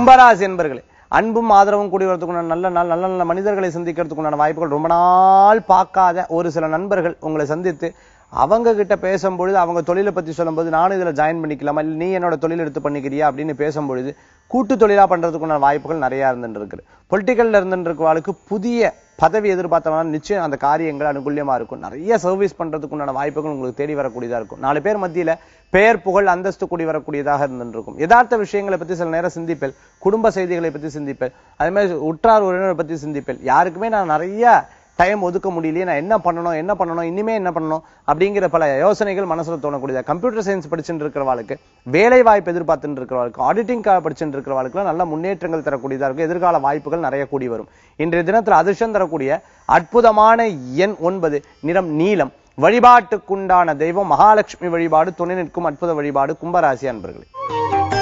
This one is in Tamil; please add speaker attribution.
Speaker 1: கும்பராசி என்பர்களே அன்பும் ஆதரவும் கூடி வரதுக்குண்டான நல்ல நல்ல நல்ல நல்ல மனிதர்களை சந்திக்கிறதுக்குண்டான வாய்ப்புகள் ரொம்ப நாள் பார்க்காத ஒரு சில நண்பர்கள் உங்களை சந்தித்து அவங்க கிட்ட பேசும்பொழுது அவங்க தொழிலை பத்தி சொல்லும்போது நானும் இதுல ஜாயின் பண்ணிக்கலாமா இல்ல நீ என்னோட தொழில் எடுத்து பண்ணிக்கிறியா அப்படின்னு பேசும்பொழுது கூட்டு தொழிலா பண்றதுக்குண்டான வாய்ப்புகள் நிறைய இருந்துட்டு இருக்கு பொலிட்டிக்கல்ல இருந்துட்டு இருக்கவாளுக்கு புதிய பதவி எதிர்பார்த்தவங்க நிச்சயம் அந்த காரியங்கள் அனுகூல்யமா இருக்கும் நிறைய சர்வீஸ் பண்றதுக்குண்டான வாய்ப்புகள் உங்களுக்கு தேடி வரக்கூடியதா இருக்கும் நாலு பேர் மத்தியில பெயர் புகழ் அந்தஸ்து கூடி வரக்கூடியதாக இருந்துட்டு இருக்கும் யதார்த்த விஷயங்களை பத்தி சில நேரம் சிந்திப்பேன் குடும்ப செய்திகளை பற்றி சிந்திப்பேன் அதே மாதிரி உற்றார் உறவினரை பத்தி சிந்திப்பேன் யாருக்குமே நான் நிறைய டைம் ஒதுக்க முடியலையே நான் என்ன பண்ணணும் என்ன பண்ணணும் இனிமே என்ன பண்ணணும் அப்படிங்கிற பல யோசனைகள் மனசுல தோணக்கூடியதா கம்ப்யூட்டர் சயின்ஸ் படிச்சுட்டு இருக்கிறவாளுக்கு வேலை வாய்ப்பு எதிர்பார்த்துட்டு இருக்கிறவாளுக்கு ஆடிட்டிங் படிச்சுட்டு இருக்கிறவாளுக்கு நல்ல முன்னேற்றங்கள் தரக்கூடியதா இருக்கும் எதிர்கால வாய்ப்புகள் நிறைய கூடி வரும் இன்றைய தினத்துல அதிர்ஷ்டம் தரக்கூடிய அற்புதமான எண் ஒன்பது நிறம் நீலம் வழிபாட்டுக்குண்டான தெய்வம் மகாலட்சுமி வழிபாடு துணை நிற்கும் அற்புத வழிபாடு கும்பராசி அன்பர்களே